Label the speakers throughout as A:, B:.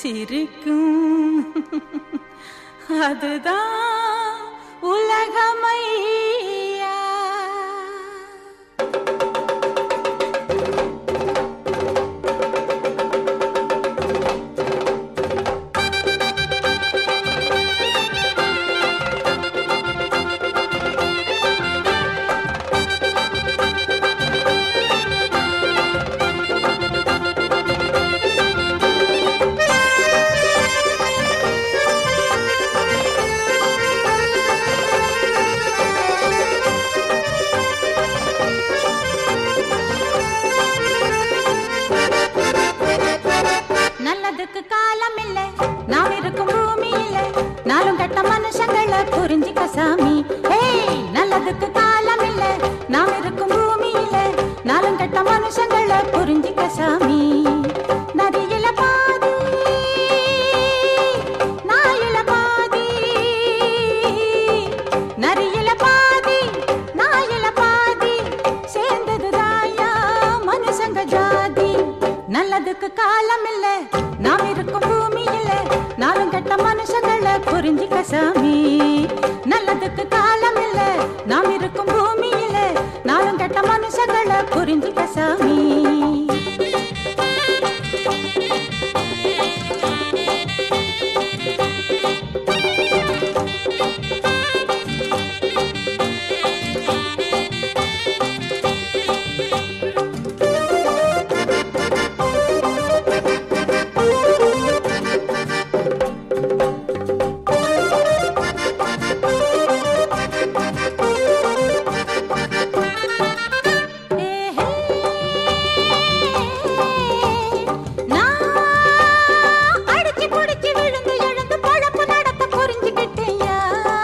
A: சிரிக்கும் அதுதான் உலகமையா நல்லதுக்கு காலம் இல்ல நாம் இருக்கும் பூமி இல்ல நாளும் கட்ட மனுஷங்களை புரிஞ்சுக்க சாமி ஏய் நல்லதுக்கு காலம் இல்ல நாம் இருக்கும் பூமி இல்ல நாளும் கட்ட மனுஷங்களை புரிஞ்சுக்க சாமி நதியில பாதி நாயில பாதி நரியில பாதி நாயில பாதி சேர்ந்தது தாயா மனுஷங்க ஜாதி நல்லதுக்கு காலம் இல்ல நாம் இருக்கும் பூமி இல்ல நாளும் கெட்ட மனுஷங்களை புரிஞ்சுக்க சாமி நல்லதுக்கு காலம் இல்ல நாம் இருக்கும் பூமி இல்ல நாளும் கெட்ட மனுஷங்களை புரிஞ்சுக்க சாமி நான் அடிச்சு புடிச்சு விழுந்து எழுந்து பொழப்பு நடத்த புரிஞ்சுக்கிட்டேயா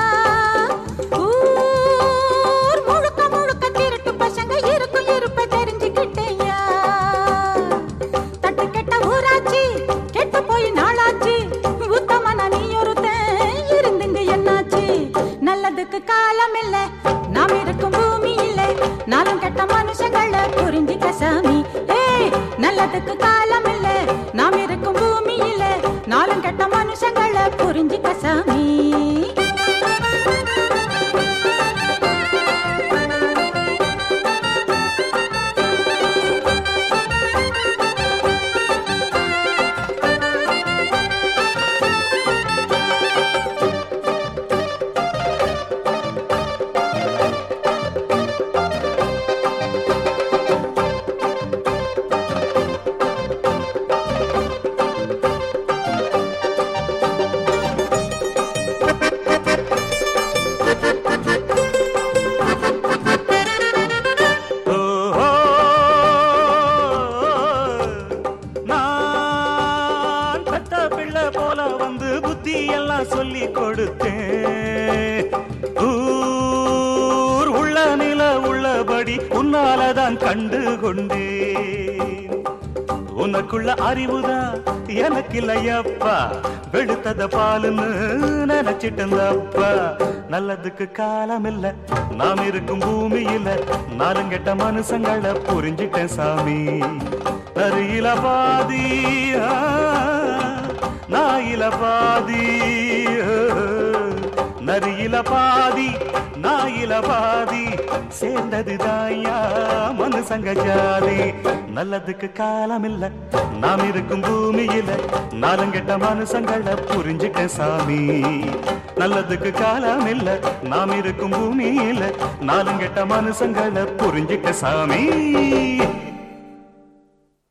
A: ஊர் முழுக்க முழுக்க திருட்டு பசங்க இருக்கும் இருப்ப தெரிஞ்சுக்கிட்டேயா தட்டு கெட்ட ஊராச்சு கெட்டு போய் நாளாச்சு உத்தமனா நீ ஒருத்தன் இருந்துங்க என்னாச்சு நல்லதுக்கு காலம் இல்ல நாம் இருக்கும் பூமி இல்ல நாளும் கெட்ட மனுஷங்களை புரிஞ்சுக்க சாமி ஏய் நல்லதுக்கு காலம் இல்ல நாம் இருக்கும் பூமி இல்ல நாளும் கெட்ட மனுஷங்களை புரிஞ்சுக்க சாமி
B: ஓஹோ, நான் பெத்த பிள்ளை போல வந்து புத்தி எல்லாம் சொல்லி கொடுத்தேன் ஊர் உள்ள நில உள்ளபடி உன்னாலதான் கண்டு கொண்டேன் உனக்குள்ள அறிவுதான் எனக்கு இல்லையப்பா வெளுத்தத பாலுன்னு நினைச்சிட்டப்பா நல்லதுக்கு காலம் இல்ல நாம் இருக்கும் பூமியில நாலுங்கெட்ட மனுஷங்களை புரிஞ்சிட்டேன் சாமி நரியில பாதி ஆ, நாயில பாதி ஆ, நரியில பாதி நாயில பாதி சேர்ந்தது தாயா மனுசங்க ஜாதி நல்லதுக்கு காலம் இல்ல நாம் இருக்கும் பூமியில நாலுங்கெட்ட மனுஷங்களை புரிஞ்சுக்க சாமி நல்லதுக்கு காலம் இல்ல நாம் இருக்கும் பூமியில நாலுங்கெட்ட மனுஷங்களை புரிஞ்சுக்க சாமி